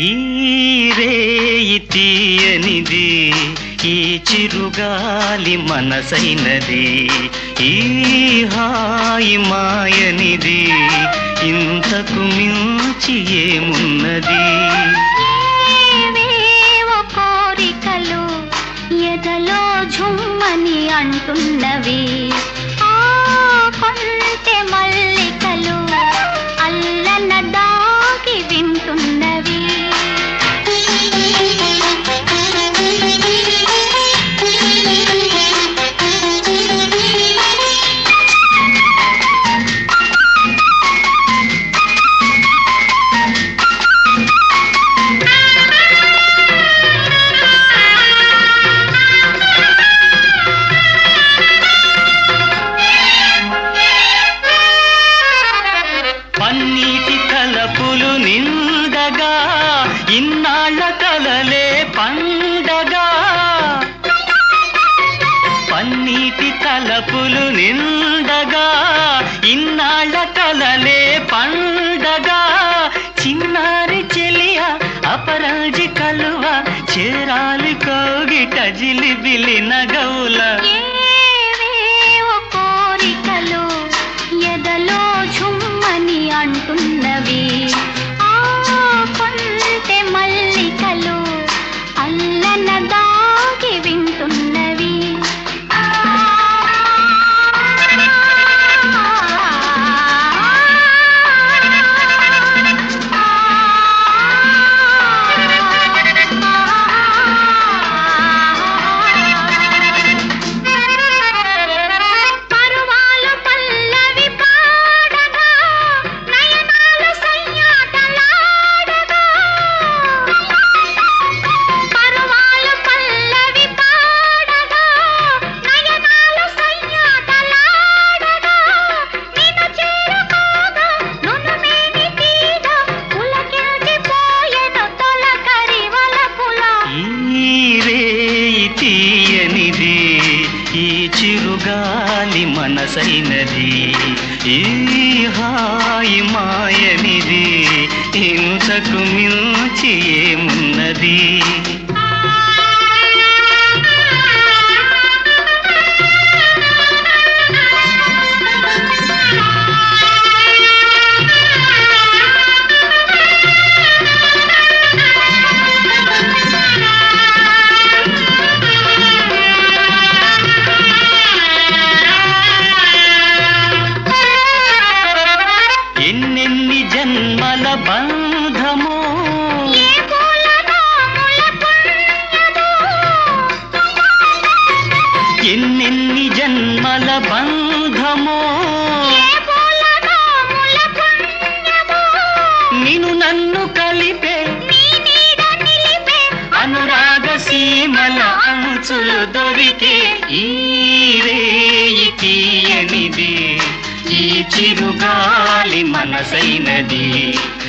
ఈ రేయి తీయనిది ఈ చిరుగాలి మనసైనది ఈ హాయి మాయనిది ఇంతకు మించి ఏమున్నది ఏవేవో కోరికలు ఎదలో ఝుమ్మని అంటున్నవి ఆ కొంటె మల్లికలు అల్లన దాగి వింటున్నవి పన్నీటి తలపులు నిండగా ఇన్నాళ్ళ కలలే పండగా పన్నీటి తలపులు నిండగా ఇన్నాళ్ళ కలలే పండగా చిన్నారి చెలియ అపరాజి కలువ చేరాలి కోగిట జిలిబిలి నగవుల ఏవేవో కోరికలు ఎదలో ఝుమ్మని అంటున్నవి ఆ కొంటె మల్లికలు అల్లన దాగి వింటున్నవి పరువాలు పల్లవి పాడగా నయనాలు సయ్యాటలాడగా పరువాలు పల్లవి పాడగా నయనాలు సయ్యాటలాడగా నిన్ను చేరుకోగా నును మేని తీగ పులకించిపోయెను తొలకరి వలపుల ఈ రేయి తీయనిది ఈ చిరుగాలి మనసైనది ఈ హాయి మాయనిది ఇంతకు మించి ఏమున్నది ఎన్నెన్ని జన్మల బంధమో ఏ పూలనో ములపుణ్యమో ఎన్నెన్ని జన్మల బంధమో ఏ పూలనో ములపుణ్యమో నిన్ను నన్ను కలిపే నీ నీడ నిలిపే అనురాగ సీమల అంచులు దొరికే ఈ రేయి తీయనిది ఈ చిరుగాలి మనసైనది